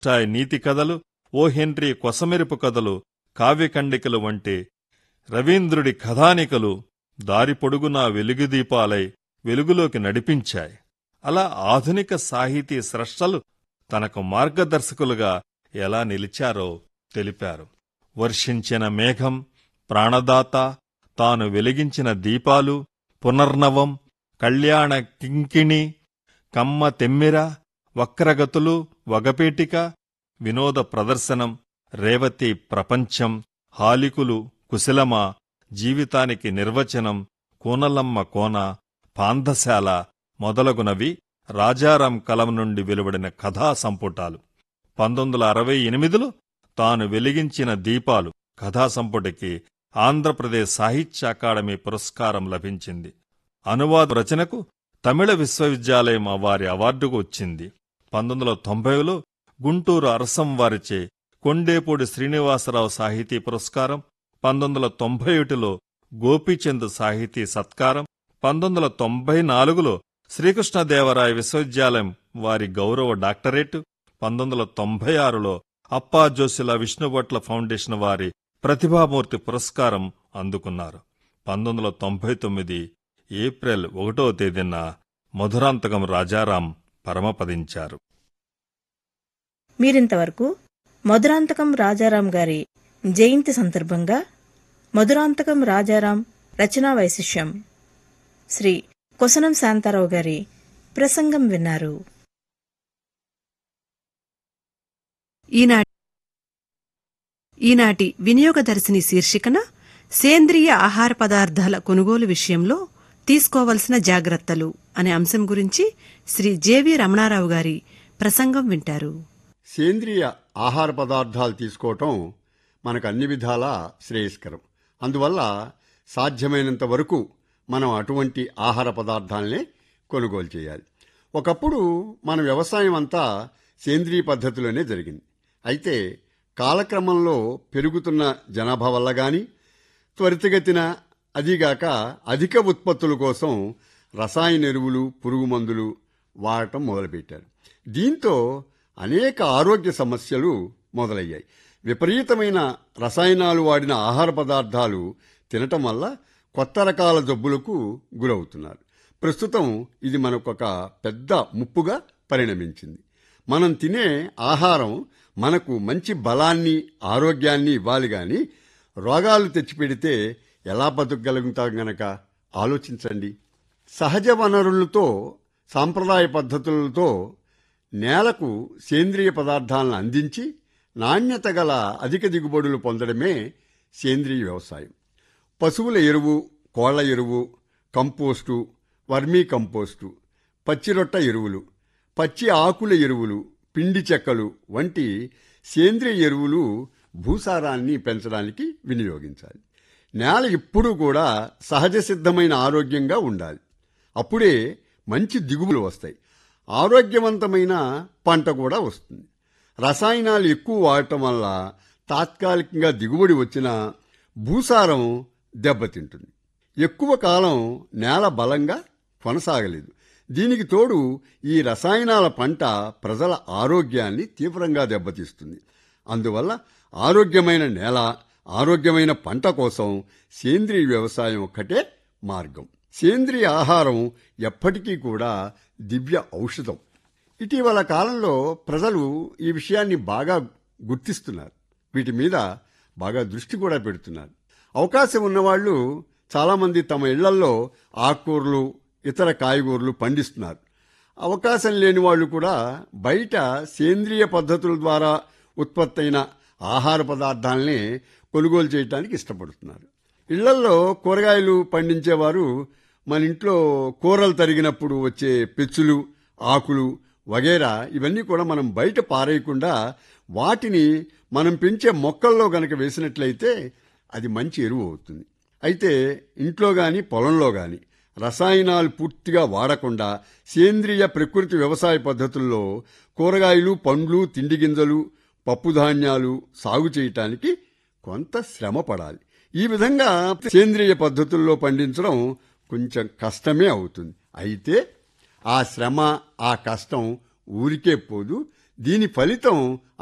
toy నీతి కథలు ఓ henry కొసమెరుపు కథలు కావ్యకండికలు వంటి రవీంద్రుడి కథానికలు దారి పొడుగునా వెలుగుదీపాలై వెలుగులోకి నడిపించాయి అలా ఆధునిక సాహితీ స్రష్టలు తనకు మార్గదర్శకులుగా ఎలా నిలిచారో తెలిపారు వర్షించిన మేఘం ప్రాణదాత తాను వెలిగించిన దీపాలు పునర్నవం కళ్యాణ కింకిణి కమ్మ తెమ్మిర వక్రగతులు వగపేటిక వినోద ప్రదర్శనం రేవతి ప్రపంచం హాలికులు కుశలమా జీవితానికి నిర్వచనం కోనలమ్మ కోన పాంధశాల మొదలగునవి రాజారాం కలం నుండి వెలువడిన కథా సంపుటాలు పంతొమ్మిది వందల అరవై ఎనిమిదిలో తాను వెలిగించిన దీపాలు కథా సంపుటికి ఆంధ్రప్రదేశ్ సాహిత్య అకాడమీ పురస్కారం లభించింది అనువాద రచనకు తమిళ విశ్వవిద్యాలయం వారి అవార్డుకు వచ్చింది పంతొమ్మిది వందల తొంభైలో గుంటూరు అరసం వారిచే కొండేపూడి శ్రీనివాసరావు సాహితీ పురస్కారం పంతొమ్మిది వందల తొంభై ఒకటిలో గోపీచంద్ సాహితీ సత్కారం పంతొమ్మిది వందల తొంభై నాలుగులో శ్రీకృష్ణదేవరాయ విశ్వవిద్యాలయం వారి గౌరవ డాక్టరేట్ పంతొమ్మిది వందల తొంభై ఆరులో అప్పా జోసిల విష్ణుభట్ల ఫౌండేషన్ వారి ప్రతిభామూర్తి పురస్కారం అందుకున్నారు పంతొమ్మిది వందల తొంభై తొమ్మిది ఏప్రిల్ ఒకటో తేదీన మధురాంతకం రాజారాం పరమపదించారు మీరింతవరకు మధురాంతకం రాజారాం గారి జయంతి సందర్భంగా మధురాంతకం రాజారాం రచనా వైశిష్యం శ్రీ కొసనం శాంతారావు గారి ప్రసంగం విన్నారు ఈనాటి ఈనాటి వినియోగదర్శిని శీర్షికన సేంద్రియ ఆహార పదార్థాల కొనుగోలు విషయంలో తీసుకోవలసిన జాగ్రత్తలు అనే అంశం గురించి శ్రీ జేవి రమణారావు గారి ప్రసంగం వింటారు సేంద్రియ ఆహార పదార్థాలు తీసుకోవటం మనకు అన్ని విధాలా శ్రేయస్కరం అందువల్ల సాధ్యమైనంత వరకు మనం అటువంటి ఆహార పదార్థాలనే కొనుగోలు చేయాలి ఒకప్పుడు మన వ్యవసాయం అంతా సేంద్రియ పద్ధతిలోనే జరిగింది అయితే కాలక్రమంలో పెరుగుతున్న జనాభా వల్ల గాని త్వరితగతిన అదిగాక అధిక ఉత్పత్తుల కోసం రసాయన ఎరువులు పురుగు మందులు వాడటం మొదలుపెట్టారు దీంతో అనేక ఆరోగ్య సమస్యలు మొదలయ్యాయి విపరీతమైన రసాయనాలు వాడిన ఆహార పదార్థాలు తినటం వల్ల కొత్త రకాల జబ్బులకు గురవుతున్నారు ప్రస్తుతం ఇది మనకొక పెద్ద ముప్పుగా పరిణమించింది మనం తినే ఆహారం మనకు మంచి బలాన్ని ఆరోగ్యాన్ని ఇవ్వాలి గాని రోగాలు తెచ్చిపెడితే ఎలా బతుకగలుగుతాం గనక ఆలోచించండి సహజ వనరులతో సాంప్రదాయ పద్ధతులతో నేలకు సేంద్రియ పదార్థాలను అందించి నాణ్యత గల అధిక దిగుబడులు పొందడమే సేంద్రియ వ్యవసాయం పశువుల ఎరువు కోళ్ల ఎరువు కంపోస్టు వర్మీ కంపోస్టు పచ్చిరొట్ట ఎరువులు పచ్చి ఆకుల ఎరువులు పిండి చెక్కలు వంటి సేంద్రియ ఎరువులు భూసారాన్ని పెంచడానికి వినియోగించాలి నేల ఎప్పుడూ కూడా సహజ సిద్ధమైన ఆరోగ్యంగా ఉండాలి అప్పుడే మంచి దిగుబడులు వస్తాయి ఆరోగ్యవంతమైన పంట కూడా వస్తుంది రసాయనాలు ఎక్కువ వాడటం వల్ల తాత్కాలికంగా దిగుబడి వచ్చినా భూసారం దెబ్బతింటుంది ఎక్కువ కాలం నేల బలంగా కొనసాగలేదు దీనికి తోడు ఈ రసాయనాల పంట ప్రజల ఆరోగ్యాన్ని తీవ్రంగా దెబ్బతీస్తుంది అందువల్ల ఆరోగ్యమైన నేల ఆరోగ్యమైన పంట కోసం సేంద్రియ వ్యవసాయం ఒక్కటే మార్గం సేంద్రియ ఆహారం ఎప్పటికీ కూడా దివ్య ఔషధం ఇటీవల కాలంలో ప్రజలు ఈ విషయాన్ని బాగా గుర్తిస్తున్నారు వీటి మీద బాగా దృష్టి కూడా పెడుతున్నారు అవకాశం ఉన్నవాళ్లు చాలామంది తమ ఇళ్లల్లో ఆకుకూరలు ఇతర కాయగూరలు పండిస్తున్నారు అవకాశం లేని వాళ్ళు కూడా బయట సేంద్రియ పద్ధతుల ద్వారా ఉత్పత్తైన ఆహార పదార్థాలనే కొనుగోలు చేయడానికి ఇష్టపడుతున్నారు ఇళ్లల్లో కూరగాయలు పండించేవారు మన ఇంట్లో కూరలు తరిగినప్పుడు వచ్చే పెచ్చులు ఆకులు వగేరా ఇవన్నీ కూడా మనం బయట పారేయకుండా వాటిని మనం పెంచే మొక్కల్లో గనక వేసినట్లయితే అది మంచి ఎరువు అవుతుంది అయితే ఇంట్లో గాని పొలంలో గాని రసాయనాలు పూర్తిగా వాడకుండా సేంద్రియ ప్రకృతి వ్యవసాయ పద్ధతుల్లో కూరగాయలు పండ్లు తిండి గింజలు పప్పుధాన్యాలు సాగు చేయటానికి కొంత శ్రమ పడాలి ఈ విధంగా సేంద్రియ పద్ధతుల్లో పండించడం కొంచెం కష్టమే అవుతుంది అయితే ఆ శ్రమ ఆ కష్టం ఊరికే పోదు దీని ఫలితం